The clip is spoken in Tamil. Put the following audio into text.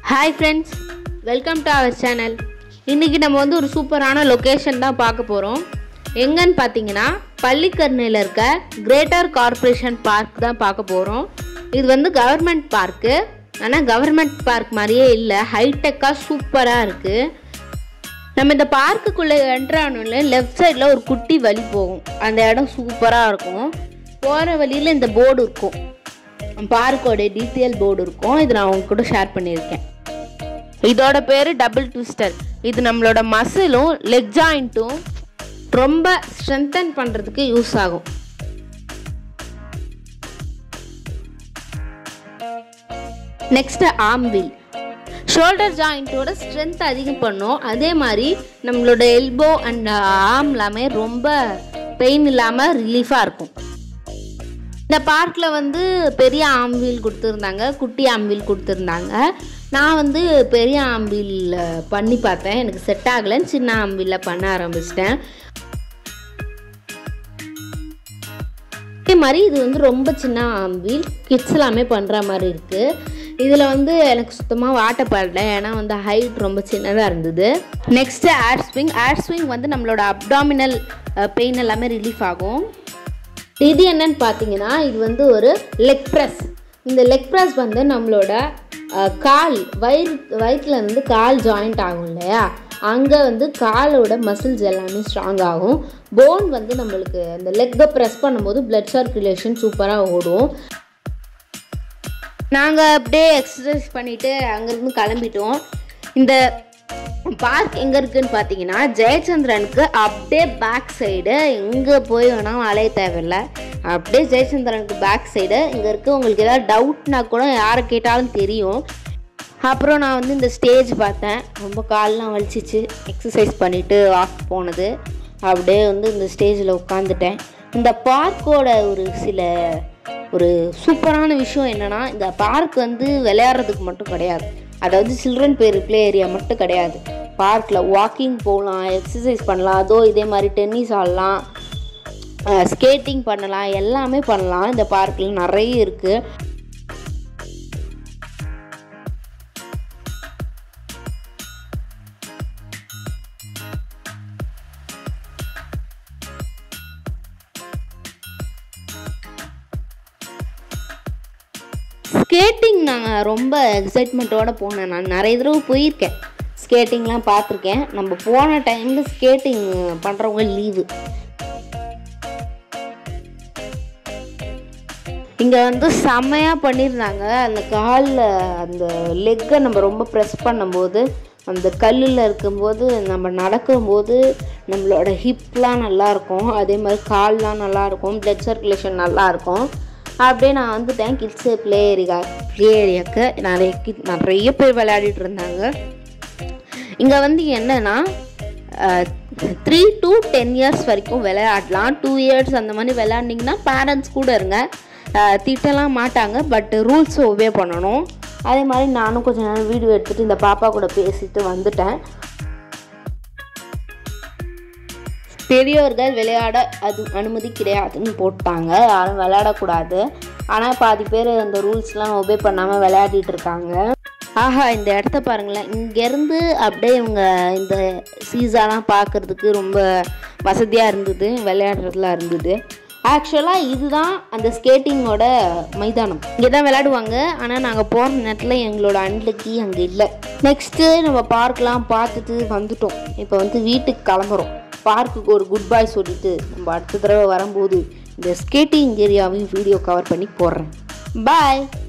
hi friends welcome to our channel இன்றைக்கி நம்ம வந்து ஒரு சூப்பரான லொக்கேஷன் தான் பார்க்க போகிறோம் எங்கன்னு பார்த்தீங்கன்னா பள்ளிக்கரணையில் இருக்க கிரேட்டர் கார்ப்பரேஷன் பார்க் தான் பார்க்க போகிறோம் இது வந்து கவர்மெண்ட் பார்க்கு ஆனால் கவர்மெண்ட் பார்க் மாதிரியே இல்லை ஹைடெக்காக சூப்பராக இருக்குது நம்ம இந்த பார்க்குக்குள்ளே என்ட்ரானோல லெஃப்ட் சைடில் ஒரு குட்டி வழி போகும் அந்த இடம் சூப்பராக இருக்கும் போகிற வழியில் இந்த போர்டு இருக்கும் பார்க்கோட டீட்டெயில் போர்டு இருக்கும் இது நான் உங்க கூட ஷேர் பண்ணியிருக்கேன் இதோட பேர் டபுள் ட்விஸ்டர் இது நம்மளோட மசிலும் லெக் ஜாயிண்ட்டும் ரொம்ப ஸ்ட்ரென்தன் பண்ணுறதுக்கு யூஸ் ஆகும் நெக்ஸ்ட் ஆர்ம் வீல் ஷோல்டர் ஜாயிண்ட்டோட ஸ்ட்ரென்த் அதிகம் பண்ணும் அதே மாதிரி நம்மளோட எல்போ அண்ட் ஆர்ம் எல்லாமே ரொம்ப பெயின் இல்லாமல் ரிலீஃபாக இருக்கும் இந்த பார்க்கில் வந்து பெரிய ஆம்வீல் கொடுத்துருந்தாங்க குட்டி ஆம்வீல் கொடுத்துருந்தாங்க நான் வந்து பெரிய ஆம்வீல் பண்ணி பார்த்தேன் எனக்கு செட் ஆகலைன்னு சின்ன ஆம்வீலில் பண்ண ஆரம்பிச்சிட்டேன் அதே மாதிரி இது வந்து ரொம்ப சின்ன ஆம்வீல் கிட்ஸ் எல்லாமே பண்ணுற மாதிரி இருக்குது இதில் வந்து எனக்கு சுத்தமாக வாட்டப்படல ஏன்னா வந்து ஹைட் ரொம்ப சின்னதாக இருந்தது next air swing air swing வந்து நம்மளோட அப்டாமினல் பெயின் எல்லாமே ரிலீஃப் ஆகும் இது என்னன்னு பார்த்தீங்கன்னா இது வந்து ஒரு லெக் ப்ரெஸ் இந்த லெக் ப்ரெஸ் வந்து நம்மளோட அஹ், கால் வயிறு வயிற்றுல இருந்து கால் ஜாயிண்ட் ஆகும் இல்லையா அங்கே வந்து காலோட மசில்ஸ் எல்லாமே ஸ்ட்ராங் ஆகும் போன் வந்து நம்மளுக்கு அந்த லெக்கை ப்ரெஸ் பண்ணும்போது பிளட் சர்க்குலேஷன் சூப்பராக ஓடும் நாங்கள் அப்படியே எக்ஸசைஸ் பண்ணிவிட்டு அங்கேருந்து கிளம்பிட்டோம் இந்த பார்க் எங்கே இருக்குன்னு பார்த்தீங்கன்னா ஜெயச்சந்திரனுக்கு அப்படியே பேக் சைடு எங்கே போய் வேணாலும் அலைய தேவையில்லை அப்படியே ஜெயச்சந்திரனுக்கு பேக் சைடு இங்கே இருக்குது உங்களுக்கு ஏதாவது டவுட்னா கூட யாரை கேட்டாலும் தெரியும் அப்புறம் நான் வந்து இந்த ஸ்டேஜ் பார்த்தேன் ரொம்ப கால்லாம் வலிச்சிச்சு எக்ஸசைஸ் பண்ணிவிட்டு வாக் போனது அப்படியே வந்து இந்த ஸ்டேஜில் உட்காந்துட்டேன் இந்த பார்க்கோட ஒரு சில ஒரு சூப்பரான விஷயம் என்னென்னா இந்த பார்க் வந்து விளையாடுறதுக்கு மட்டும் கிடையாது அதாவது சில்ட்ரன் பேர் ப்ளே ஏரியா மட்டும் கிடையாது பார்க்கில் வாக்கிங் போகலாம் எக்ஸசைஸ் பண்ணலாம் அதோ இதே மாதிரி டென்னிஸ் ஆடலாம் ஸ்கேட்டிங் பண்ணலாம் எல்லாமே பண்ணலாம் இந்த பார்க்கில் நிறைய இருக்குது ஸ்கேட்டிங் நான் ரொம்ப எக்ஸைட்மெண்ட்டோட போனேன் நான் நிறைய தடவை போயிருக்கேன் ஸ்கேட்டிங்லாம் பார்த்துருக்கேன் நம்ம போன டைமில் ஸ்கேட்டிங் பண்ணுறவங்க லீவு இங்கே வந்து செம்மையாக பண்ணியிருந்தாங்க அந்த காலில் அந்த லெக்கை நம்ம ரொம்ப ப்ரெஸ் பண்ணும்போது அந்த கல்லில் இருக்கும்போது நம்ம நடக்கும்போது நம்மளோட ஹிப்லாம் நல்லாயிருக்கும் அதே மாதிரி கால்லாம் நல்லாயிருக்கும் பிளட் சர்க்குலேஷன் நல்லாயிருக்கும் அப்படியே நான் வந்துட்டேன் கிட்ஸு ப்ளே ஏரியா ப்ளே ஏரியாவுக்கு நிறைய kid- நிறைய பேர் விளையாடிட்டு இருந்தாங்க இங்கே வந்து என்னன்னா த்ரீ டு டென் இயர்ஸ் வரைக்கும் விளையாடலாம் டூ இயர்ஸ் அந்த மாதிரி விளையாண்டிங்கன்னா பேரண்ட்ஸ் கூட இருங்க அஹ், திட்டலாம் மாட்டாங்க பட் ரூல்ஸ் ஒபே பண்ணணும் அதே மாதிரி நானும் கொஞ்ச நேரம் வீடியோ எடுத்துகிட்டு இந்த பாப்பா கூட பேசிட்டு வந்துட்டேன் பெரியோர்கள் விளையாட அது அனுமதி கிடையாதுன்னு போட்டாங்க யாரும் விளையாடக்கூடாது ஆனால் பாதி பேர் அந்த ரூல்ஸ்லாம் ஒபே பண்ணாமல் விளையாடிட்டு இருக்காங்க ஆஹா இந்த இடத்த பாருங்களேன் இங்கேருந்து அப்படியே இவங்க இந்த சீசாலாம் பார்க்குறதுக்கு ரொம்ப வசதியாக இருந்தது விளையாடுறதுலாம் இருந்தது ஆக்சுவலாக இதுதான் அந்த ஸ்கேட்டிங்கோட மைதானம் இங்கே தான் விளையாடுவாங்க ஆனால் நாங்கள் போகிற நேரத்தில் எங்களோட அன்லக்கி அங்கே இல்லை நெக்ஸ்ட்டு நம்ம பார்க்லாம் பார்த்துட்டு வந்துட்டோம் இப்போ வந்து வீட்டுக்கு கிளம்புறோம் பார்க்குக்கு ஒரு குட் பை சொல்லிட்டு நம்ம அடுத்த தடவை வரும்போது இந்த ஸ்கேட்டிங் ஏரியாவையும் வீடியோ கவர் பண்ணி போடுறேன் பாய்